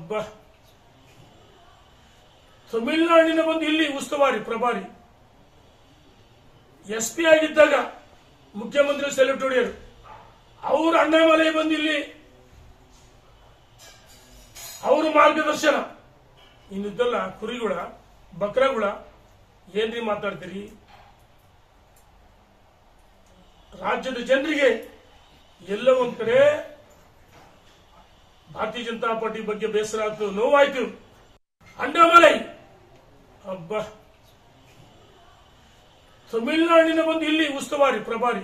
ಅಬ್ಬ ತಮಿಳುನಾಡಿನ ಬಂದು ಇಲ್ಲಿ ಉಸ್ತುವಾರಿ ಪ್ರಭಾರಿ ಎಸ್ ಪಿ ಆಗಿದ್ದಾಗ ಮುಖ್ಯಮಂತ್ರಿ ಸೆಲ್ಯೂಟ್ ಹೊಡೆಯರು ಅವರು ಅಣ್ಣಾಮಲೈ ಬಂದು ಇಲ್ಲಿ ಅವರು ಮಾರ್ಗದರ್ಶನ ಇನ್ನಿದ್ದಲ್ಲ ಕುರಿಗಳ ಬಕ್ರಗಳ ಏನ್ರಿ ಮಾತಾಡ್ತೀರಿ ರಾಜ್ಯದ ಜನರಿಗೆ ಎಲ್ಲ ಒಂದ್ ಕಡೆ ಭಾರತೀಯ ಜನತಾ ಪಾರ್ಟಿ ಬಗ್ಗೆ ಬೇಸರ ಆಯ್ತು ನೋವಾಯ್ತು ಅಂಡಾಮಲೈ ಅಬ್ಬ ತಮಿಳುನಾಡಿನ ಬಂದು ಇಲ್ಲಿ ಉಸ್ತುವಾರಿ ಪ್ರಭಾರಿ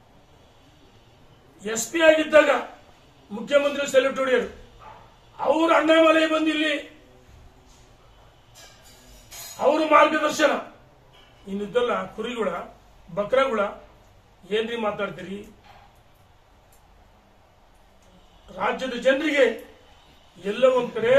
ಎಸ್ ಪಿ ಆಗಿದ್ದಾಗ ಮುಖ್ಯಮಂತ್ರಿ ಸೆಲ್ಯೂಟ್ ಹೊಡೆಯರು ಅವರು ಅಣ್ಣಾಮಲೈ ಬಂದು ಇಲ್ಲಿ ಅವರು ಮಾರ್ಗದರ್ಶನ ಇನ್ನಿದ್ದಲ್ಲ ಕುರಿಗಳ ಬಕ್ರಗಳ ಏನ್ರಿ ಮಾತಾಡ್ತೀರಿ ರಾಜ್ಯದ ಜನರಿಗೆ ಎಲ್ಲ ಒಂದ್ ಕಡೆ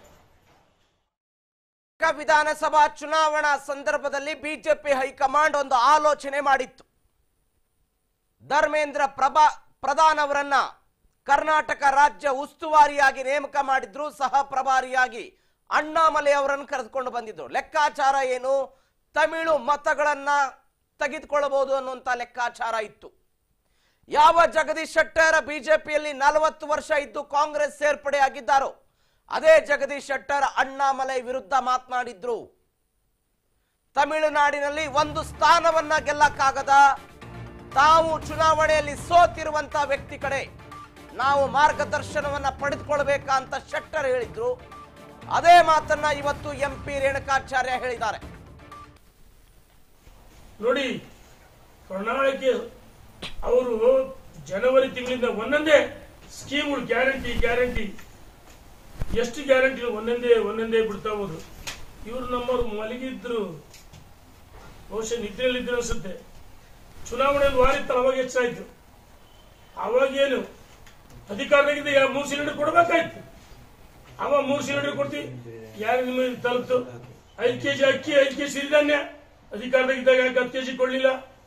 ಕರ್ನಾಟಕ ವಿಧಾನಸಭಾ ಚುನಾವಣಾ ಸಂದರ್ಭದಲ್ಲಿ ಬಿಜೆಪಿ ಹೈಕಮಾಂಡ್ ಒಂದು ಆಲೋಚನೆ ಮಾಡಿತ್ತು ಧರ್ಮೇಂದ್ರ ಪ್ರಭಾ ಪ್ರಧಾನ್ ಅವರನ್ನ ಕರ್ನಾಟಕ ರಾಜ್ಯ ಉಸ್ತುವಾರಿಯಾಗಿ ನೇಮಕ ಮಾಡಿದ್ರು ಸಹ ಪ್ರಭಾರಿಯಾಗಿ ಅಣ್ಣಾಮಲೈ ಅವರನ್ನು ಕರೆದುಕೊಂಡು ಬಂದಿದ್ರು ಲೆಕ್ಕಾಚಾರ ಏನು ತಮಿಳು ಮತಗಳನ್ನ ತೆಗೆದುಕೊಳ್ಳಬಹುದು ಅನ್ನುವಂತ ಲೆಕ್ಕಾಚಾರ ಇತ್ತು ಯಾವ ಜಗದೀಶ್ ಶೆಟ್ಟರ್ ಬಿಜೆಪಿಯಲ್ಲಿ ನಲವತ್ತು ವರ್ಷ ಇದ್ದು ಕಾಂಗ್ರೆಸ್ ಸೇರ್ಪಡೆಯಾಗಿದ್ದಾರೋ ಅದೇ ಜಗದೀಶ್ ಶೆಟ್ಟರ್ ಅಣ್ಣಾಮಲೈ ವಿರುದ್ಧ ಮಾತನಾಡಿದ್ರು ತಮಿಳುನಾಡಿನಲ್ಲಿ ಒಂದು ಸ್ಥಾನವನ್ನ ಗೆಲ್ಲಕ್ಕಾಗದ ತಾವು ಚುನಾವಣೆಯಲ್ಲಿ ಸೋತಿರುವಂತ ವ್ಯಕ್ತಿ ಕಡೆ ನಾವು ಮಾರ್ಗದರ್ಶನವನ್ನ ಪಡೆದುಕೊಳ್ಬೇಕಾ ಅಂತ ಶೆಟ್ಟರ್ ಹೇಳಿದ್ರು ಅದೇ ಮಾತನ್ನ ಇವತ್ತು ಎಂ ಪಿ ರೇಣುಕಾಚಾರ್ಯ ಹೇಳಿದ್ದಾರೆ ನೋಡಿ ಪ್ರಣಾಳಿಕೆ ಅವರು ಜನವರಿ ತಿಂಗಳಿಂದ ಒಂದೊಂದೇ ಸ್ಕೀಮ್ಗಳು ಗ್ಯಾರಂಟಿ ಗ್ಯಾರಂಟಿ ಎಷ್ಟು ಗ್ಯಾರಂಟಿ ಒಂದೊಂದೇ ಒಂದೊಂದೇ ಬಿಡ್ತಾ ಹೋದ್ರು ಇವ್ರು ನಮ್ಮವ್ರು ಮಲಗಿದ್ರು ಬಹುಶಃ ನಿದ್ರೆಯಲ್ಲಿದ್ರು ಅನ್ಸುತ್ತೆ ಚುನಾವಣೆಯಲ್ಲಿ ವಾರಿತ್ತಲ್ಲ ಅವಾಗ ಹೆಚ್ಚಾಯ್ತು ಅವಾಗೇನು ಅಧಿಕಾರದಾಗಿದ್ದ ಯಾ- ಮೂರು ಸಿಲಿಂಡರ್ ಕೊಡ್ಬೇಕಾಯ್ತು ಅವ ಮೂರು ಸಿಲಿಂಡರ್ ಕೊಡ್ತಿ ಯಾರು ನಿಮಗೆ ತಲುಪ್ತು ಐದು ಕೆಜಿ ಅಕ್ಕಿ ಐದು ಕೆಜಿ ಸಿರಿಧಾನ್ಯ ಅಧಿಕಾರದಾಗಿದ್ದಾಗ ಯಾಕೆ ಹತ್ತು ಕೆಜಿ ಕೊಡ್ಲಿಲ್ಲ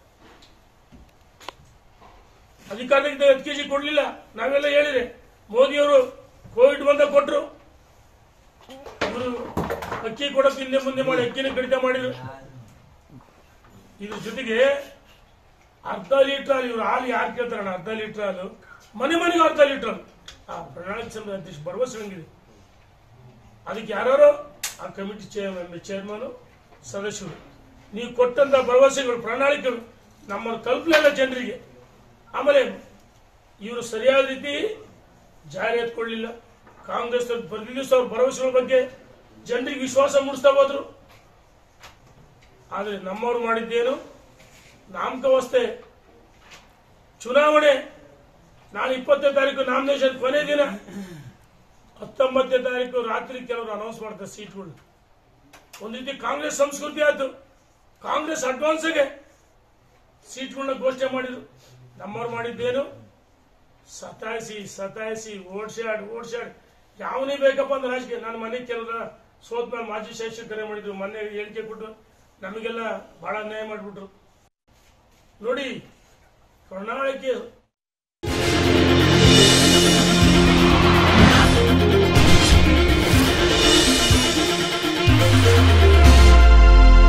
ಅಧಿಕಾರದಾಗಿದ್ದಾಗ ಹತ್ತು ಕೆಜಿ ಕೊಡ್ಲಿಲ್ಲ ನಾವೆಲ್ಲ ಹೇಳಿದ್ರೆ ಮೋದಿಯವರು ಕೋವಿಡ್ ಬಂದಾಗ ಕೊಟ್ರು ಇವರು ಅಕ್ಕಿ ಕೊಡಕ್ಕೆ ಹಿಂದೆ ಮುಂದೆ ಮಾಡಿ ಅಕ್ಕಿನ ಕಡಿತ ಮಾಡಿದ್ರು ಇದ್ರ ಜೊತೆಗೆ ಅರ್ಧ ಲೀಟರ್ ಹಾಲು ಇವ್ರು ಹಾಲು ಯಾರು ಕೇಳ್ತಾರಣ್ಣ ಅರ್ಧ ಲೀಟರ್ ಹಾಲು ಮನೆ ಮನೆಗೆ ಅರ್ಧ ಲೀಟರ್ ಹಾಲು ಆ ಪ್ರಣಾಳಿಕೆ ಸಂಘ ಅಧ್ಯಕ್ಷ ಭರವಸೆ ಹಂಗಿದೆ ಅದಕ್ಕೆ ಯಾರು ಆ ಕಮಿಟಿ ಚೇರ್ಮನ್ ಸದಸ್ಯರು ನೀವು ಕೊಟ್ಟಂತ ಭರವಸೆಗಳು ಪ್ರಣಾಳಿಕೆಗಳು ನಮ್ಮ ಕಲ್ಪನೆ ಇಲ್ಲ ಜನರಿಗೆ ಆಮೇಲೆ ಇವರು ಸರಿಯಾದ ರೀತಿ ಜಾರಿ ಎತ್ಕೊಳ್ಳಿಲ್ಲ ಕಾಂಗ್ರೆಸ್ ಅವ್ರು ಪ್ರತಿ ದಿವಸ ಅವ್ರ ಭರವಸೆಗಳ ಬಗ್ಗೆ ಜನರಿಗೆ ವಿಶ್ವಾಸ ಮೂಡಿಸ್ತಾ ಹೋದ್ರು ಆದ್ರೆ ನಮ್ಮವ್ರು ಮಾಡಿದ್ದೇನು ನಾಮಕಾವಸ್ಥೆ ಚುನಾವಣೆ ನಾಳೆ ಇಪ್ಪತ್ತನೇ ತಾರೀಕು ನಾಮಿನೇಷನ್ ಕೊನೆ ದಿನ ಹತ್ತೊಂಬತ್ತನೇ ತಾರೀಕು ರಾತ್ರಿ ಕೆಲವರು ಅನೌನ್ಸ್ ಮಾಡ್ತಾರೆ ಸೀಟ್ಗಳು ಒಂದು ರೀತಿ ಕಾಂಗ್ರೆಸ್ ಸಂಸ್ಕೃತಿ ಆಯ್ತು ಕಾಂಗ್ರೆಸ್ ಅಡ್ವಾನ್ಸ್ಗೆ ಸೀಟ್ಗಳನ್ನ ಘೋಷಣೆ ಮಾಡಿದ್ರು ನಮ್ಮವ್ರು ಮಾಡಿದ್ದೇನು ಸತಾಯಿಸಿ ಸತಾಯಿಸಿ ಓಡ್ಸಾಡ್ ಓಡ್ಸಾಡ್ ಯಾವನೇ ಬೇಕಪ್ಪ ಅಂದ್ರೆ ರಾಜಕೀಯ ನನ್ನ ಮನೆ ಕೆಲವರ ಸೋತ್ ಮೇಲೆ ಮಾಜಿ ಶಾಸಕರು ಕರೆ ಮಾಡಿದ್ರು ಮೊನ್ನೆ ಹೇಳಿಕೆ ಕೊಟ್ಟು ನಮಗೆಲ್ಲ ಬಹಳ ಅನ್ಯಾಯ ಮಾಡಿಬಿಟ್ರು ನೋಡಿ ಪ್ರಣಾಳಿಕೆ